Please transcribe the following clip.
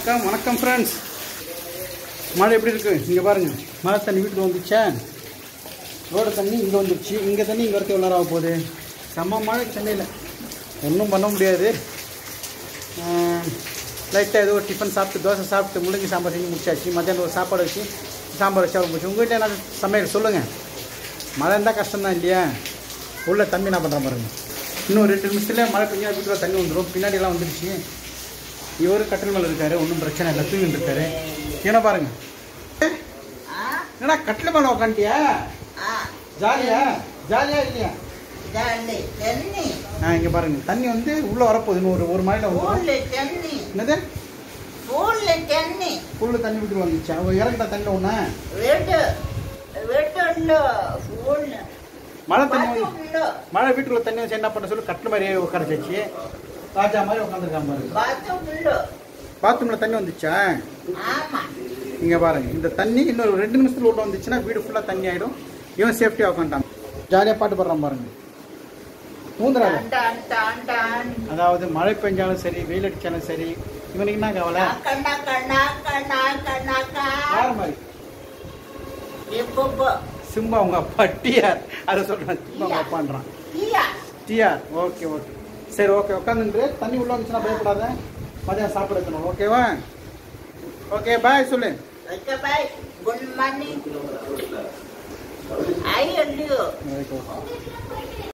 வணக்கம் வணக்கம் ஃப்ரெண்ட்ஸ் மழை எப்படி இருக்கு இங்கே பாருங்க மழை தண்ணி வீட்டுக்கு வந்துச்சா ரோடு தண்ணி இங்கே வந்துருச்சு இங்கே தண்ணி இங்கே வரைக்கும் எவ்வளோ நேரம் ஆக போகுது செம்ம மழை சென்னையில் ஒன்றும் பண்ண முடியாது லைட்டாக ஏதோ ஒரு டிஃபன் சாப்பிட்டு தோசை சாப்பிட்டு முள்ளங்கி சாம்பார் செஞ்சு முடிச்சாச்சு மத்தியானம் ஒரு சாப்பாடு வச்சு சாம்பார் வச்சு அவ்வளோ போச்சு உங்கள் வீட்டில் என்ன சமையல் சொல்லுங்கள் மழை இருந்தால் கஷ்டம்தான் இல்லையா உள்ள தம்பி என்ன பண்ணுற பாருங்க இன்னும் ரெண்டு நிமிஷத்தில் மழை பெஞ்சா வீட்டில் தண்ணி வந்துடும் பின்னாடியெல்லாம் வந்துருச்சு இவர் கட்டில் மேலே இருக்காரு ஒன்றும் பிரச்சனை இல்லை தூங்கிட்டு இருக்காரு என்ன பாருங்க ஆ என்னடா கட்டில் மேலே உக்காண்டியா ஆ ஜாலியா ஜாலியா இல்லையா ஜாலி தண்ணி ஆ இங்கே பாருங்க தண்ணி வந்து உள்ளே வரப்போகுது இன்னும் ஒரு ஒரு மழையில் வந்துடும் ஊர்ல தண்ணி என்னது ஊர்ல தண்ணி ஃபுல்லு தண்ணி வீட்டுக்கு வந்துச்சு அவன் இறங்கிட்டா தண்ணியில் ஒன்று வீட்டு வீட்டுல ஊர்ல மழை தண்ணி வந்து பாத்ரூம்ல மழை வீட்டுக்குள்ள தண்ணி வச்சு என்ன பண்ண சொல்லி கட்டில் மாதிரி உட்கார வச்சு ராஜா மாதிரி உட்காந்துருக்கான் பாருங்க பாத்ரூம்ல பாத்ரூமில் தண்ணி வந்துச்சா ஆமா இங்கே பாருங்க இந்த தண்ணி இன்னொரு ரெண்டு நிமிஷத்துல உள்ள வந்துச்சுன்னா வீடு ஃபுல்லாக தண்ணி ஆகிடும் இவன் சேஃப்டியாக உட்காந்துட்டான் ஜாலியாக பாட்டு பாடுறான் பாருங்க ஊந்துறாங்க டான் டான் டான் அதாவது மழை பெஞ்சாலும் சரி வெயில் அடிச்சாலும் சரி இவனுக்கு என்ன கவலை கண்ணா கண்ணா கண்ணா கண்ணா யார் மாதிரி இப்போ சிம்பா உங்க அப்பா டிஆர் அதை சொல்றான் சிம்பா உங்க அப்பான்றான் ஐயா டிஆர் ஓகே ஓகே சரி ஓகே உட்காந்துட்டு தண்ணி உள்ள வந்துச்சுன்னா பயப்படாத மதியம் சாப்பிட வைக்கணும் ஓகேவா ஓகே பாய் சொல்லு okay bye good morning I you okay